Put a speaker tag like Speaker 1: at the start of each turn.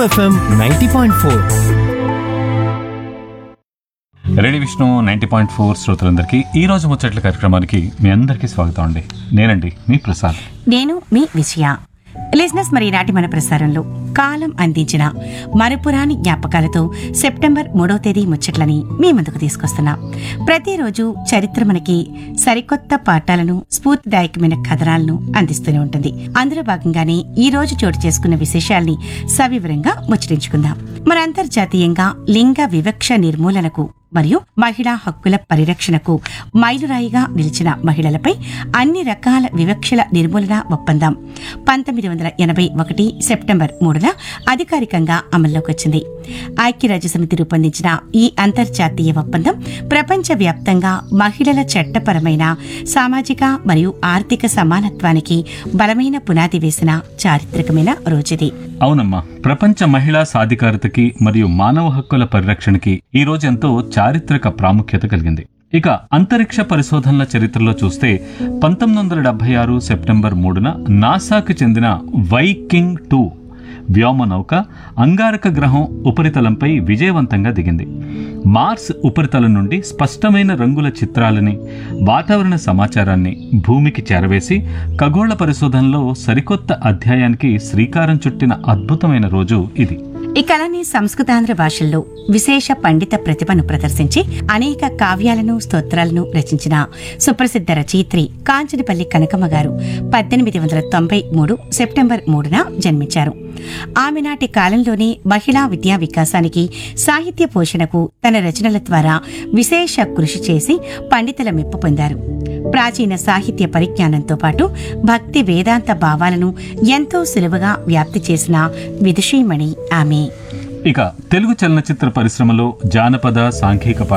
Speaker 1: FM ninety point four
Speaker 2: ready Vishnu ninety point four శ్రోతలందరికీ ఈ రోజు ముచ్చట్ల కార్యక్రమానికి మీ అందరికీ స్వాగతం అండి నేనండి మీ ప్రసాద్
Speaker 3: నేను మీ విజయ లిజినెస్ మరి ఈనాటి మన ప్రసారంలో కాలం అందించిన మరుపురాని జ్ఞాపకాలతో సెప్టెంబర్ మూడవ తేదీ ముచ్చట్లని మీ ముందుకు తీసుకొస్తున్నాం ప్రతిరోజు చరిత్ర మనకి సరికొత్త పాఠాలను స్ఫూర్తిదాయకమైన కథనాలను అందిస్తూనే ఉంటుంది అందులో భాగంగానే ఈ రోజు చోటు చేసుకున్న విశేషాల్ని సవివరంగా ముచ్చటించుకుందాం మన అంతర్జాతీయంగా లింగ వివక్ష నిర్మూలనకు మరియు మహిళా హక్కుల పరిరక్షణకు మైలురాయిగా నిలిచిన మహిళలపై అన్ని రకాల వివక్షల నిర్మూలన ఒప్పందం పంతొమ్మిది వందల ఎనభై ఒకటి సెప్టెంబర్ మూడున అధికారికంగా అమల్లోకి వచ్చింది ఐక్యరాజ్య సమితి రూపొందించిన ఈ అంతర్జాతీయ ఒప్పందం ప్రపంచవ్యాప్తంగా మహిళల చట్టపరమైన సామాజిక మరియు ఆర్థిక సమానత్వానికి బలమైన పునాది వేసిన చారిత్రకమైన రోజుది
Speaker 2: అవునమ్మా ప్రపంచ మహిళా సాధికారతకి మరియు మానవ హక్కుల పరిరక్షణకి ఈ రోజు ఎంతో చారిత్రక ప్రాముఖ్యత కలిగింది ఇక అంతరిక్ష పరిశోధనల చరిత్రలో చూస్తే పంతొమ్మిది వందల డెబ్బై ఆరు సెప్టెంబర్ మూడున నాసాకు చెందిన వైకింగ్ టూ వ్యోమనౌక అంగారక గ్రహం ఉపరితలంపై విజయవంతంగా దిగింది మార్స్ ఉపరితలం నుండి స్పష్టమైన రంగుల చిత్రాలని వాతావరణ సమాచారాన్ని భూమికి చేరవేసి ఖగోళ పరిశోధనలో సరికొత్త అధ్యాయానికి శ్రీకారం చుట్టిన అద్భుతమైన రోజు ఇది
Speaker 3: ఈ కళని సంస్కృతాంధ్ర భాషల్లో విశేష పండిత ప్రతిభను ప్రదర్శించి అనేక కావ్యాలను స్తోత్రాలను రచించిన సుప్రసిద్ధ రచయిత్రి కాంచనపల్లి కనకమ్మ గారు పద్దెనిమిది వందల తొంభై మూడు సెప్టెంబర్ మూడున జన్మించారు ఆమె నాటి కాలంలోనే మహిళా విద్యా వికాసానికి సాహిత్య పోషణకు తన రచనల ద్వారా విశేష కృషి చేసి పండితుల మెప్పు పొందారు ప్రాచీన సాహిత్య పరిజ్ఞానంతో పాటు భక్తి వేదాంత భావాలను ఎంతో సులువుగా వ్యాప్తి చేసిన విదుషీమణి ఆమె
Speaker 2: ఇక తెలుగు చలనచిత్ర పరిశ్రమలో జానపద సాంఘిక